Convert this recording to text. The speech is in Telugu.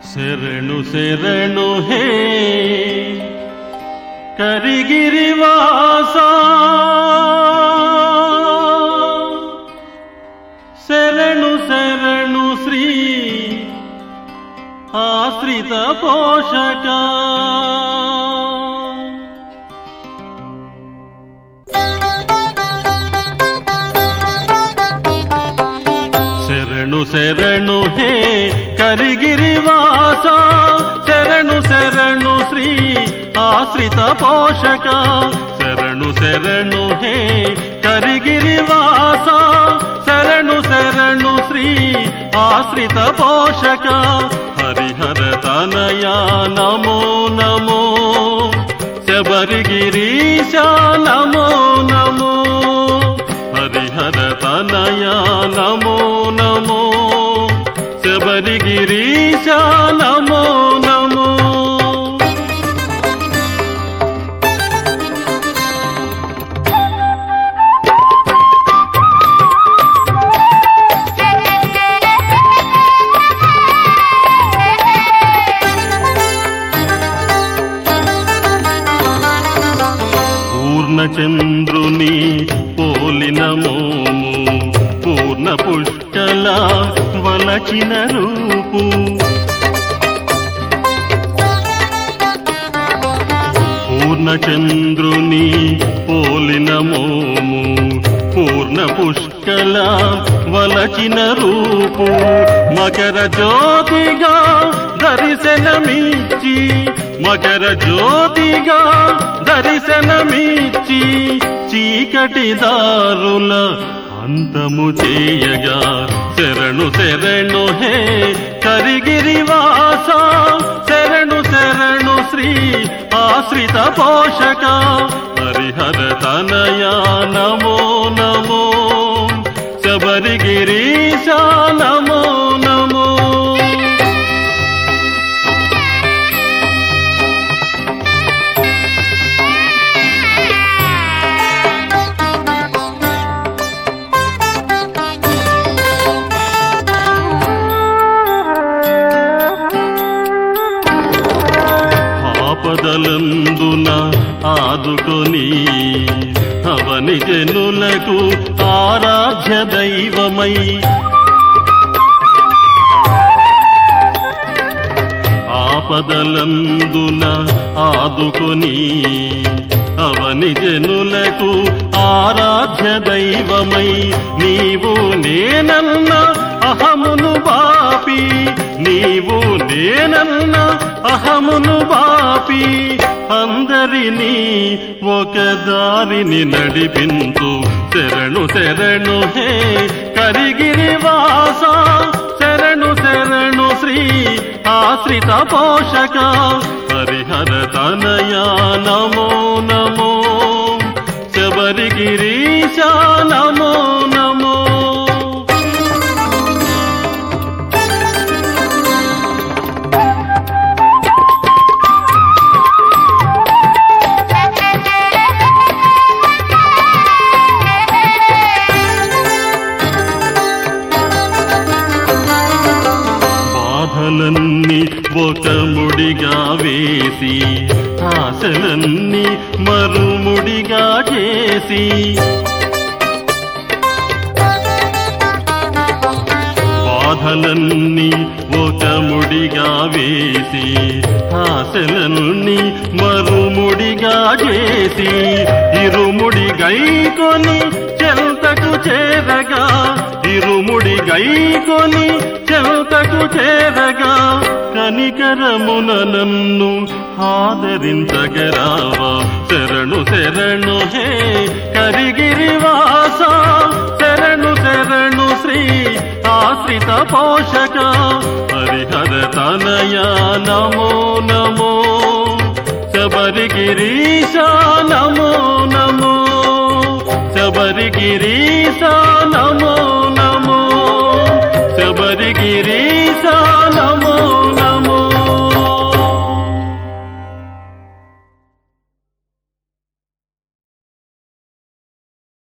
శరణు శరణు హే కరిగిరివాస శరణు శరణు శ్రీ ఆశ్రిత పోషక శరణు శరణు హే కరిగిరివాస శరణు శరణు శ్రీ ఆశ్రిత పోషక శరణు శరణు హే కరిగిరివాస శరణు శరణు శ్రీ ఆశ్రిత పోషక హరిహర తనయా నమో నమో శబరిగిరీశ నమో నమో హరిహర తనయా నమో నమో శబరిగిరీశ నమో నమో పూర్ణచంద్రుని పోలిన మోము పూర్ణ పుష్కల వలచిన రూపు పూర్ణచంద్రుని పోలిన మోము పూర్ణ పుష్కల వలచిన రూపు మకర జ్యోతిగా దర్శనమిచ్చి మకర జ్యోతిగా దర్శనమిచ్చి చీకటి దారుల అంతము చేయగా శరణు శరణు హే కరిగిరివాస శరణు శరణు శ్రీ ఆశ్రిత పోషక హరిహర తనయా నమో నమో శబరిగిరీశ నమో నమో ఆపదలందున ఆదుకొని అవని జనులకు ఆరాధ్య దైవమై ఆపదలందున ఆదుకొని అవని జనులకు ఆరాధ్య దైవమై నీవు నేనన్న అహమును బాపి నీవు నేనన్న అహమును బాపి అందరినీ ఒక దారిని నడిపించు శరణు శరణు హే కరిగిరివాస శరణు శరణు శ్రీ ఆశ్రిత పోషక హరిహర తనయా నమో నమో శబరిగిరీశ నమో నమో బాధలన్నీ ఒక ముడిగా వేసి ఆశలన్నీ మరుముడిగా చేసి బాధలన్నీ ఒక ముడిగా వేసి ఆశలన్నీ మరుముడిగా చేసి ఇరుముడి గైకొని చెంతకు చేరగా ఇరుముడి గైకొని చెంతకు చేరగా కనికరమున నన్ను ఆదరించగరావా శరణు శరణు హే కరిగిరివాస శరణు శరణు శ్రీ ఆశ్రిత పోషక హరిహర తనయా నమో నమో శబరిగిరీశ నమో నమో శబరిగిరీశ నమో